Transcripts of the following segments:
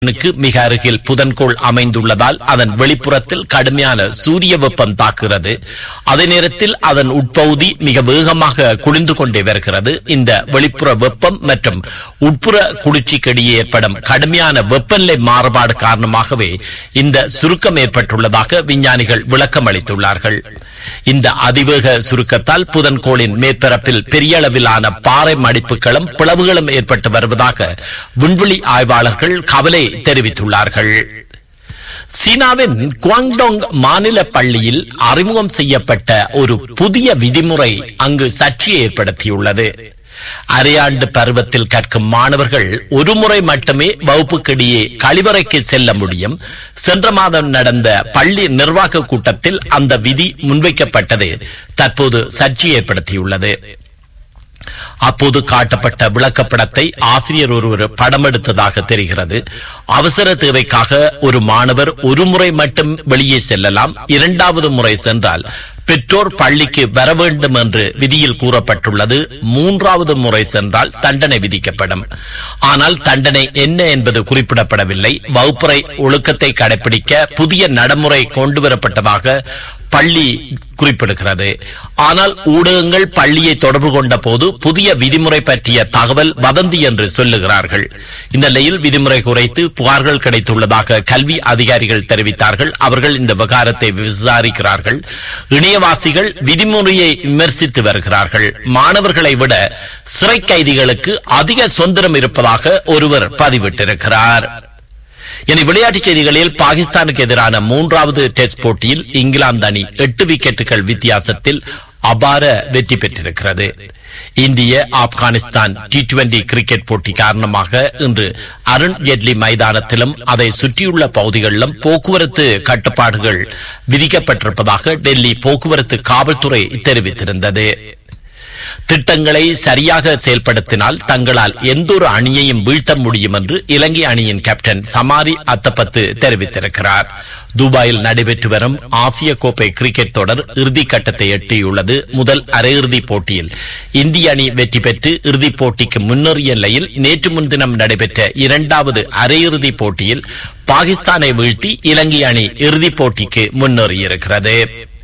னுக்கு மிக அருகில் புதன்கோள் அமைந்துள்ளதால் அதன் வெளிப்புறத்தில் கடுமையான சூரிய வெப்பம் தாக்குகிறது அதே நேரத்தில் அதன் உட்பகுதி மிக வேகமாக குளிர்ந்து கொண்டே வருகிறது இந்த வெளிப்புற வெப்பம் மற்றும் உட்புற குளிர்ச்சிக்கிடையே ஏற்படும் கடுமையான வெப்பநிலை மாறுபாடு காரணமாகவே இந்த சுருக்கம் ஏற்பட்டுள்ளதாக விஞ்ஞானிகள் விளக்கம் அளித்துள்ளார்கள் இந்த அதிவேக சுருக்கத்தால் புதன்கோளின் மேற்பரப்பில் பெரிய அளவிலான பாறை மடிப்புகளும் பிளவுகளும் ஏற்பட்டு வருவதாக விண்வெளி ஆய்வாளர்கள் கவலை தெரிவித்துள்ளார்கள் சீனாவின் குவாங்டோங் மாநில பள்ளியில் அறிமுகம் செய்யப்பட்ட ஒரு புதிய விதிமுறை அங்கு சர்ச்சையை ஏற்படுத்தியுள்ளது அரையாண்டு பருவத்தில் கற்கும் மாணவர்கள் ஒரு முறை மட்டுமே வகுப்புக்கிடையே கழிவறைக்கு செல்ல முடியும் சென்ற மாதம் நடந்த பள்ளி நிர்வாக கூட்டத்தில் அந்த விதி முன்வைக்கப்பட்டது தற்போது சர்ச்சை ஏற்படுத்தியுள்ளது அப்போது காட்டப்பட்ட விளக்கப்படத்தை ஆசிரியர் ஒருவர் படம் எடுத்ததாக தெரிகிறது அவசர தேவைக்காக ஒரு மாணவர் ஒரு முறை மட்டும் வெளியே செல்லலாம் இரண்டாவது முறை சென்றால் பெற்றோர் பள்ளிக்கு வர வேண்டும் என்று விதியில் கூறப்பட்டுள்ளது மூன்றாவது முறை சென்றால் தண்டனை விதிக்கப்படும் ஆனால் தண்டனை என்ன என்பது குறிப்பிடப்படவில்லை வகுப்பறை ஒழுக்கத்தை கடைபிடிக்க புதிய நடைமுறை கொண்டுவரப்பட்டதாக பள்ளி குறிப்பிடுகிறது ஆனால் ஊடகங்கள் பள்ளியை தொடர்பு கொண்ட போது புதிய விதிமுறை பற்றிய தகவல் வதந்தி என்று சொல்லுகிறார்கள் இந்த நிலையில் விதிமுறை குறைத்து புகார்கள் கிடைத்துள்ளதாக கல்வி அதிகாரிகள் தெரிவித்தார்கள் அவர்கள் இந்த விவகாரத்தை விசாரிக்கிறார்கள் இணையவாசிகள் விதிமுறையை விமர்சித்து வருகிறார்கள் மாணவர்களை விட சிறை கைதிகளுக்கு அதிக சுதந்திரம் இருப்பதாக ஒருவர் பதிவிட்டிருக்கிறார் இனி விளையாட்டுச் செய்திகளில் பாகிஸ்தானுக்கு எதிரான மூன்றாவது டெஸ்ட் போட்டியில் இங்கிலாந்து அணி எட்டு விக்கெட்டுகள் வித்தியாசத்தில் அபார வெற்றி பெற்றிருக்கிறது இந்திய ஆப்கானிஸ்தான் டி டுவெண்டி கிரிக்கெட் போட்டி காரணமாக இன்று அருண் ஜேட்லி மைதானத்திலும் அதை சுற்றியுள்ள பகுதிகளிலும் போக்குவரத்து கட்டுப்பாடுகள் விதிக்கப்பட்டிருப்பதாக டெல்லி போக்குவரத்து காவல்துறை தெரிவித்திருந்தது திட்டங்களை சரியாக செயல்படுத்தினால் தங்களால் எந்தொரு அணியையும் வீழ்த்த முடியும் என்று இலங்கை அணியின் கேப்டன் சமாரி அத்தப்பத்து தெரிவித்திருக்கிறார் துபாயில் நடைபெற்று வரும் ஆசிய கோப்பை கிரிக்கெட் தொடர் இறுதிக் கட்டத்தை எட்டியுள்ளது முதல் அரையிறுதிப் போட்டியில் இந்திய அணி வெற்றி பெற்று இறுதிப் போட்டிக்கு முன்னேறிய நிலையில் நேற்று முன்தினம் நடைபெற்ற இரண்டாவது அரையிறுதிப் போட்டியில் பாகிஸ்தானை வீழ்த்தி இலங்கை அணி இறுதிப் போட்டிக்கு முன்னேறியிருக்கிறது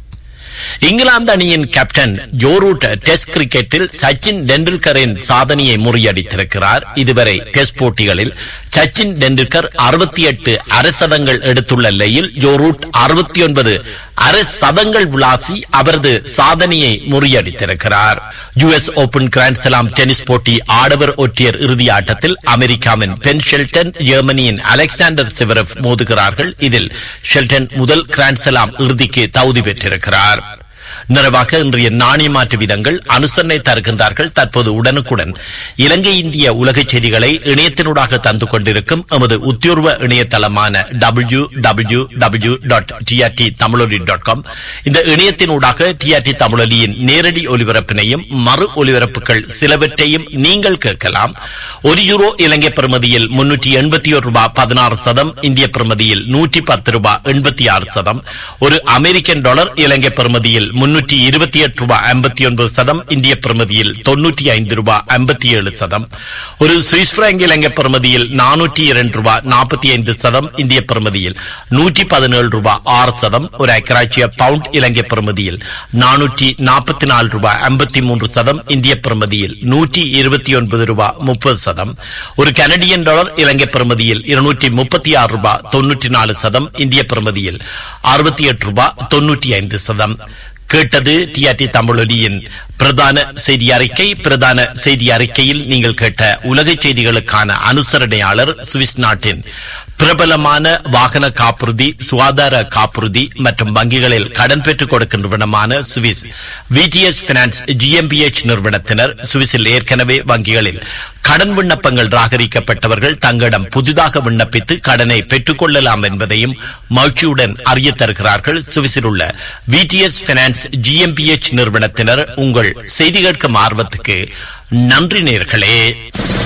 இங்கிலாந்து அணியின் கேப்டன் ஜோரூட் டெஸ்ட் கிரிக்கெட்டில் சச்சின் டெண்டுல்கரின் சாதனையை முறியடித்திருக்கிறார் இதுவரை டெஸ்ட் போட்டிகளில் சச்சின் டெண்டுல்கர் அறுபத்தி எட்டு அரசதங்கள் எடுத்துள்ள நிலையில் ஜோரூட் அறுபத்தி ஒன்பது அரசதங்கள் விளாசி அவரது சாதனையை முறியடித்திருக்கிறார் US open grand slam tennis போட்டி ஆடவர் ஒற்றையர் இறுதி ஆட்டத்தில் அமெரிக்காவின் பென் ஷெல்டன் ஜெர்மனியின் அலெக்சாண்டர் சிவரப் மோதுகிறார்கள் இதில் ஷெல்டன் முதல் கிராண்ட் ஸ்லாம் இறுதிக்கு தகுதி பெற்றிருக்கிறார் நிறைவாக இன்றைய நாணய மாற்று விதங்கள் அனுசரணை தருகின்றார்கள் தற்போது உடனுக்குடன் இலங்கை இந்திய உலக செய்திகளை இணையத்தினூடாக தந்து கொண்டிருக்கும் எமது உத்தியோர்வ இணையதளமான W W W dot TRT Tamiloli dot com இந்த இணையத்தினூடாக டிஆர்டி தமிழொலியின் நேரடி ஒலிபரப்பினையும் மறு ஒலிபரப்புகள் சிலவற்றையும் நீங்கள் கேட்கலாம் ஒரு யூரோ இலங்கை பெறுமதியில் முன்னூற்றி எண்பத்தி ஒரு ரூபாய் பதினாறு சதம் இந்திய பெறுமதியில் நூற்றி பத்து ரூபாய் எண்பத்தி ஆறு சதம் ஒரு அமெரிக்கன் டாலர் இலங்கை பெறுமதியில் முன்னூற்றி இருபத்தி எட்டு ரூபாய் ஐம்பத்தி ஒன்பது சதம் இந்திய பெறுமதியில் தொன்னூற்றி ஐந்து ரூபாய் ஐம்பத்தி ஏழு சதம் ஒரு சுவிஸ் பிராங்க் இலங்கை பெறுமதியில் நானூற்றி இரண்டு ரூபாய் நாற்பத்தி ஐந்து சதம் இந்திய பெறுமதியில் நூற்றி பதினேழு ரூபாய் ஆறு சதம் ஒரு அக்கராட்சிய பவுண்ட் இலங்கை பெறுமதியில் நானூற்றி நாற்பத்தி நாலு ரூபாய் ஐம்பத்தி மூன்று சதம் இந்திய பெறுமதியில் நூற்றி இருபத்தி ஒன்பது ரூபாய் முப்பது சதம் ஒரு கனடியன் டாலர் இலங்கை பெறுமதியில் இருநூற்றி முப்பத்தி ஆறு ரூபாய் தொன்னூற்றி நாலு சதம் இந்திய பெறுமதியில் அறுபத்தி எட்டு ரூபாய் தொன்னூற்றி ஐந்து சதம் கேட்டது டிஆர்டி தமிழொலியின் பிரதான செய்தி அறிக்கை பிரதான செய்தி அறிக்கையில் நீங்கள் கேட்ட உலக செய்திகளுக்கான அனுசரணையாளர் சுவிஸ் நாட்டின் பிரபலமான வாகன காப்புறுதி சுகாதார காப்புறுதி மற்றும் வங்கிகளில் கடன் பெற்றுக் கொடுக்கின்றவனமான சுவிஸ் விடிஎஸ் பினான்ஸ் ஜிஎம்பிஎச் நிறுவனத்தினர் சுவிஸில் ஏற்கனவே வங்கிகளில் கடன் விண்ணப்பங்கள் ராகரிக்கப்பட்டவர்கள் தங்களிடம் புதிதாக விண்ணப்பித்து கடனை பெற்றுக் கொள்ளலாம் என்பதையும் மகிழ்ச்சியுடன் அறிய தருகிறார்கள் சுவிஸில் உள்ள விடிஎஸ் பினான்ஸ் ஜிஎம்பிஎச் நிறுவனத்தினர் உங்கள் செய்தி கேட்கும் ஆர்வத்துக்கு நன்றி நேர்களே